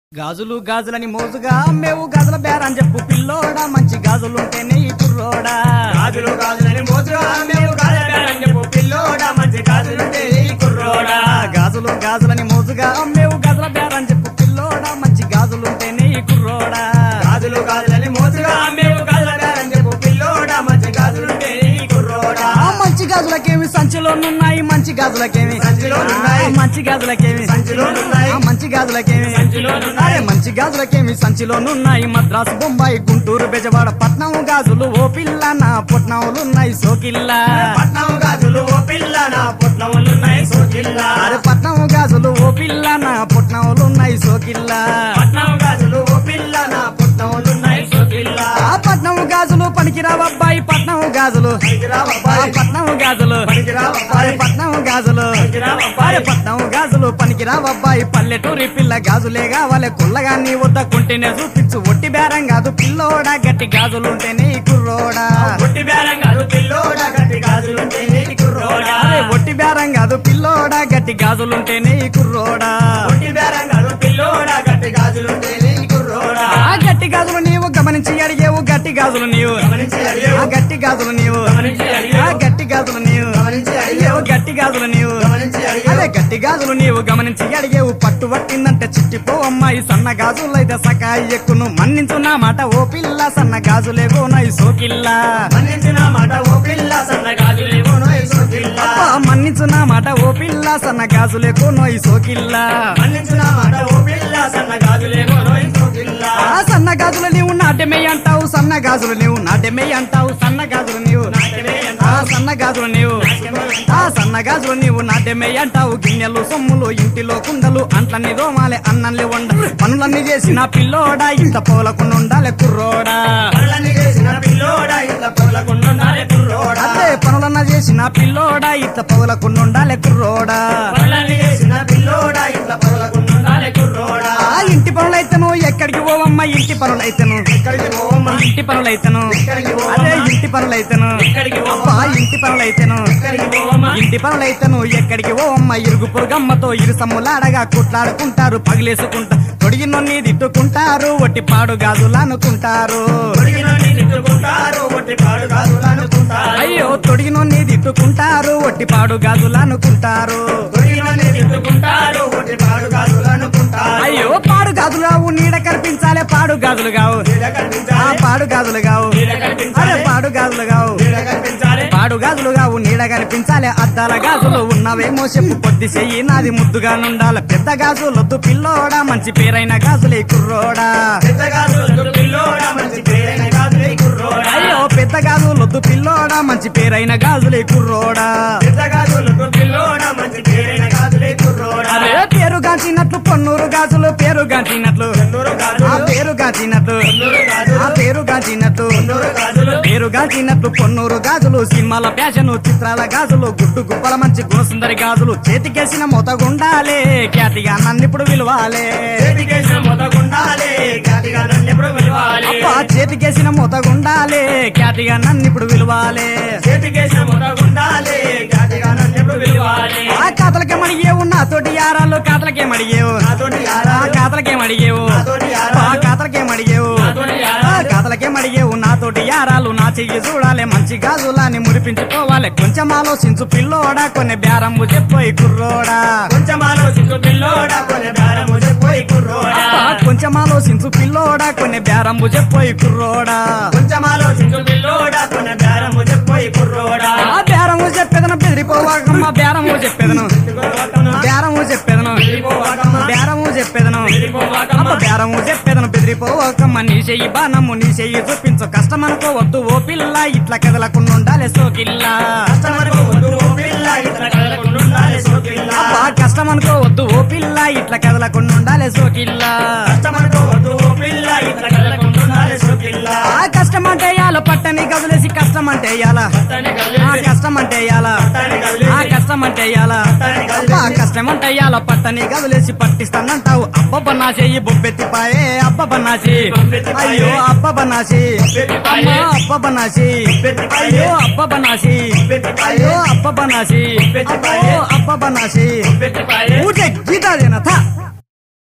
గాజులు గాజులని మోజుగా అమ్మేవు గాజుల బేరని చెప్పు పిల్లోడా మంచి గాజులుంటేనే ఈ కుర్రోడా గాజులు గాజులని మోసుగా మేము గాజులని చెప్పు పిల్లోడా మంచి గాజులుంటే ఈ కుర్రోడా గాజులు గాజులని మోజుగా అమ్మేవు గాజుల బేరని చెప్పు పిల్లోడా మంచి గాజులుంటేనే ఈ కుర్రోడా గాజులు గాజులని మోసుగా మేము గాజులని చెప్పు పిల్లోడా మంచి గాజులుంటే ఈ కుర్రోడా ఆ మంచి గాజులకేమి సంచిలోనున్నాయి మంచి గాజులకేమి సంచిలోనున్నాయి. ఆ మంచి గాజులకేమి సంచిలోనున్నాయి. ఆ మంచి గాజులకేమి సంచిలోనున్నాయి. అరే మంచి గాజులకేమి సంచిలోనున్నాయి మద్రాసు బొంబాయి గుంటూరు బెజవాడ పట్నం గాజులు ఓ పిల్ల నా పొట్నములున్నాయి సోకిల్లా పట్నం గాజులు ఓ పిల్ల నా పుట్నములున్నాయి సోకిల్లా అరే పట్నం గాజులు ఓ పిల్ల నా పొట్నములున్నాయి సోకిల్లా పట్నం గాజులు ఓ పిల్ల నా పుట్నములున్నాయి సోకిల్లా ఆ పట్నం గాజులు పనికిరావబ్బాయి పట్నం గాజులు పనికిరా ఆ బాబాయ్ పట్నం గాజులు పనికిరా అరే బాబాయ్ పట్నం గాజులు పనికిరా అరే బాబాయ్ పట్నం గాజులు పనికిరావబ్బాయి పల్లెటూరి పిల్ల గాజులే కావాలి కుల్లగా నీ వద్ద కుంటేనే చూపించు ఒట్టి బేరం కాదు పిల్లోడా గట్టి గాజులుంటేనే ఈ కుర్రోడా పుట్టి బేరం కాదు పిల్లోడా గట్టి గాజులుంటే ఈ కుర్రోడా అరే ఒట్టి బేరం కాదు పిల్లోడా గట్టి గాజులుంటేనే ఈ కుర్రోడా పుట్టి బేరం కాదు పిల్లోడా గట్టి గాజులుంటే ఈ కుర్రోడా ఆ గట్టి గాజులు నీవు గమనించి అడిగేవు గట్టి గాజులు నీవు గమనించి ఆ అడిగేవు గట్టి గాజులు నీవు గమనించి ఆ అడిగేవు గట్టి గాజులు నీవు గమనించి అయ్యో అడిగేవు గట్టి గాజులు నీవు గమనించి అదే అడిగేవు గట్టి గాజులు నీవు గమనించి అడిగేవు పట్టు పట్టిందంటే చిట్టిపో అమ్మాయి సన్న గాజులైతే సకాయి ఎక్కును మన్నించు నా మాట ఓ పిల్ల సన్న గాజులే గోనాయి సోకిల్లా మన్నించిన మాట ఓ పిల్ల సన్న గాజులేమో నోయి సోకిల్లా అబ్బా, మన్నించు నా మాట ఓ పిల్ల సన్న గాజులే గోనోయి సోకిల్లా మన్నించిన మాట ఓ పిల్ల సన్న గాజులేమో నోయి సోకిల్లా ఆ సన్న గాజులు నీవు నాట్యమే అంటావు సన్న గాజులు నీవు నాట్యమే అంటావు సన్న గాజులు నీవు నాట్యమే ఆ సన్న గాజులు నీవు ఆ సన్న గాజులు నీవు నాట్యమే అంటావు గిన్నెలు సొమ్ములు ఇంటిలో కుండలు అంట్లన్నీ దోమాలే అన్నల్ని వండ పనులన్నీ చేసిన పిల్లోడా ఇంత పోలకుండా ఉండాలి కుర్రోడా పనులన్నీ చేసిన పిల్లోడా ఇట్లా పొలకుండున్నారే కుర్రోడా అదే పనులన్న చేసిన పిల్లోడా ఇంత పోలకుండా ఉండాలి కుర్రోడా పనులన్నీ చేసిన పిల్లోడా ఇట్లా పొలకుండున్నారే కుర్రోడా ఆ ఇంటి పనులైతేను ఎక్కడికి పోవమ్మా ఇంటి పనులైతేను ఎక్కడికి పోవమ్మా ఇంటి పనులైతేను ఎక్కడికి అదే పోవమ్మా ఇంటి పనులైతేను ఎక్కడికి అబ్బా పోవమ్మా ఇంటి పనులైతేను ఎక్కడికి పోవమ్మా ఇంటి పనులైతేను ఎక్కడికి ఓ అమ్మ ఇరుగు పొరుగమ్మతో ఇరు సమ్ములాడగా కుట్లాడుకుంటారు పగిలేసుకుంటా తొడిగినొన్ని తిట్టుకుంటారు ఒట్టి పాడు గాజులు అనుకుంటారు తొడిగినోని తిట్టుకుంటారు ఒట్టి పాడు గాజులు అనుకుంటారు అయ్యో తొడిగినొన్ని తిట్టుకుంటారు ఒట్టి పాడు గాజులు అనుకుంటారు తొడిగినోని తిట్టుకుంటారు ఒట్టి పాడు గాజులు అనుకుంటారు అయ్యో పాడు గాజులు కావు నీడ కనిపించాలే పాడు గాజులు కావు నీడ ఆ కనిపించాలి పాడు గాజులు కావు నీడ అరే కనిపించాలి పాడు గాజులు కావు నీడ కనిపించాలి పాడు గాజులు కావు నీడ కనిపించాలి అద్దాల గాజులు ఉన్నవేమో చెప్పు కొద్ది చెయ్యి నాది ముద్దుగా నుండాలి పెద్ద గాజులొద్దు పిల్లోడా మంచి పేరైన గాజులే కుర్రోడా పెద్ద గాజులు పిల్లోడా మంచి పేరైన గాజులే కుర్రోడా అయ్యో పెద్ద గాజులొద్దు పిల్లోడా మంచి పేరైన గాజులే కుర్రోడా పెద్ద గాజులు పిల్లోడా మంచి పేరైన గాజులే కుర్రోడా అరే పేరు గాంచినట్లు పొన్నూరు గాజులు పేరు గాంచినట్లు నూరు ఆ గాజులు పేరు గాంచినట్లు నూరు గాజులు ఆ పేరు గాంచినట్లు నూరు గాజులు పేరు గాంచినట్లు పొన్నూరు గాజులు సినిమాల ఫ్యాషన్ చిత్రాల గాజులు గుడ్డు గుప్పల మంచి గుణసుందరి గాజులు చేతికేసిన మొతగుండాలే ఖ్యాతిగా నన్నిప్పుడు విలువాలే చేతికేసిన మొదకుండాలి గాదిగా నన్నెప్పుడు విలువాలి అబ్బా చేతికేసిన మొతగుండాలే ఖ్యాతిగా నన్నిప్పుడు విలువాలే చేతికేసిన మొదకుండాలి గాదిగా నన్నెప్పుడు విలువాలి ఆ కాతలకే మడిగేవు నాతోటి యారాలు కాతలకే మడిగేవు నాతోటి ఆ యారాలు కాతలకే మడిగేవు నాతోటి ఆ యారాలు కాతలకే మడిగేవు నాతోటి ఆ యారాలు కాతలకే మడిగేవు నాతోటి యారాలు నా చెయ్యి చూడాలి మంచి గాజులాని మురిపించుకోవాలి కొంచెం ఆలోచించు పిల్లోడా కొన్ని బేరము చెప్పోయి కుర్రోడా కొంచెం ఆలోచించు పిల్లోడా కొన్ని బేరము చెప్పోయి కుర్రోడా అబ్బా, కొంచెం ఆలోచించు పిల్లోడా కొన్ని బేరము చెప్పోయి కుర్రోడా కొంచెం ఆలోచించు పిల్లోడా కొన్ని బేరము చెప్పోయి కుర్రోడా ఆ బేరము చెప్పేదను బెదిరిపోవాకమ్మ బేరము చెప్పేదను బేరము చెప్పేదను బేరము చెప్పేదను అబ్బ బేరము చెప్పేదను బెదిరిపోవకమ్మ నీ చెయ్యి బాణము నీ చెయ్యి చూపించు కష్టం అనుకోవద్దు ఓ పిల్ల ఇట్లా కదలకుండా ఉండాలి సోకిల్లా కస్టమర్కు వద్దు ఓ పిల్ల ఇతర కదలకుండుండాలి సోకిల్ల అబ్బా కష్టం అనుకోవద్దు ఓ పిల్ల ఇట్లా కదలకుండా ఉండాలి సోకిల్లా కస్టమర్కు వద్దు ఓ పిల్ల ఇతర కదలకుండుండాలి సోకిల్ల ఆ కష్టం అంటే యాల పట్టని గదులేసి కష్టం అంటే యాల తని ఆ గల్లి కష్టం అంటే యాల తని గల్లి ఆ కష్టం అంటే యాల అబ్బా కష్టం అంటే యాల పట్టని గదులేసి పట్టిస్తానంటావు అబ్బబ్బ నా చెయ్యి బొబ్బెత్తిపాయే అబ్బబ్బ నాసి అయ్యో అబ్బబ్బ నాసి అమ్మా అబ్బబ్బ నాసి అయ్యో అబ్బబ్బ నాసి అయ్యో అబ్బబ్బ నాసి అబ్బో అబ్బబ్బ నాసి పెట్టిపాయే ఊటే గీతాదేనా థా